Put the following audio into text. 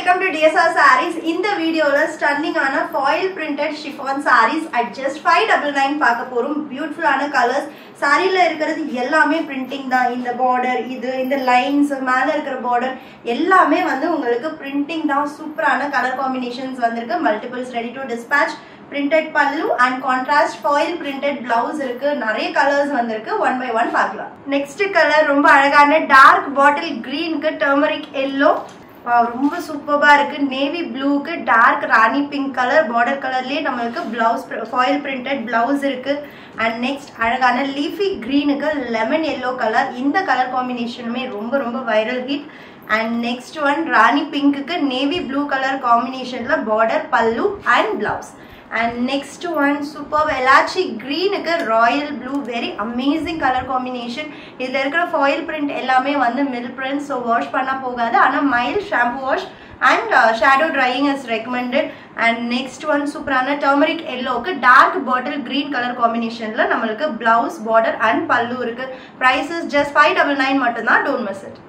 welcome to TSR sarees இந்த வீடியோல ஸ்டன்னிங்கான foil printed chiffon sarees at just five double nine பார்க்க போறோம் பியூட்டிஃபுல்லான கலர்ஸ் சாரியில இருக்கிறது எல்லாமே பிரிண்டிங் தான் இந்த பார்டர் இது இந்த லைன்ஸ் மேல இருக்கிற பார்டர் எல்லாமே வந்து உங்களுக்கு பிரிண்டிங் தான் சூப்பரான கலர் காம்பினேஷன்ஸ் வந்திருக்கு multiples ready to dispatch printed pallu and contrast foil printed blouse இருக்கு நிறைய கலர்ஸ் வந்திருக்கு ஒன் பை ஒன் பார்க்கலாம் நெக்ஸ்ட் கலர் ரொம்ப அழகான டார்க் பாட்டில் கிரீனுக்கு டர்மரிக் எல்லோ ரொம்ப சூப்பராக இருக்கு நேவி ப்ளூக்கு dark rani pink colour border கலர்லேயே நம்மளுக்கு பிளவுஸ் ஃபாயில் பிரிண்டட் பிளவுஸ் இருக்கு அண்ட் நெக்ஸ்ட் அழகான லீஃபி க்ரீனுக்கு லெமன் எல்லோ கலர் இந்த கலர் காம்பினேஷனுமே ரொம்ப ரொம்ப viral hit and next one ராணி பிங்க்குக்கு நேவி ப்ளூ கலர் காம்பினேஷனில் border pallu and blouse and next one super வெலாச்சி க்ரீனுக்கு royal blue very amazing colour combination இதில் இருக்கிற ஃபாயில் பிரிண்ட் எல்லாமே வந்து மில் பிரிண்ட் ஸோ வாஷ் பண்ணால் போகாது ஆனால் mild shampoo wash and shadow drying is recommended and next one சூப்பரான டர்மரிக் எல்லோக்கு டார்க் பாட்டில் க்ரீன் கலர் காம்பினேஷனில் நம்மளுக்கு பிளவுஸ் பார்டர் அண்ட் பல்லு இருக்குது prices just five double nine மட்டும்தான் டோன்ட் மிஸ் இட்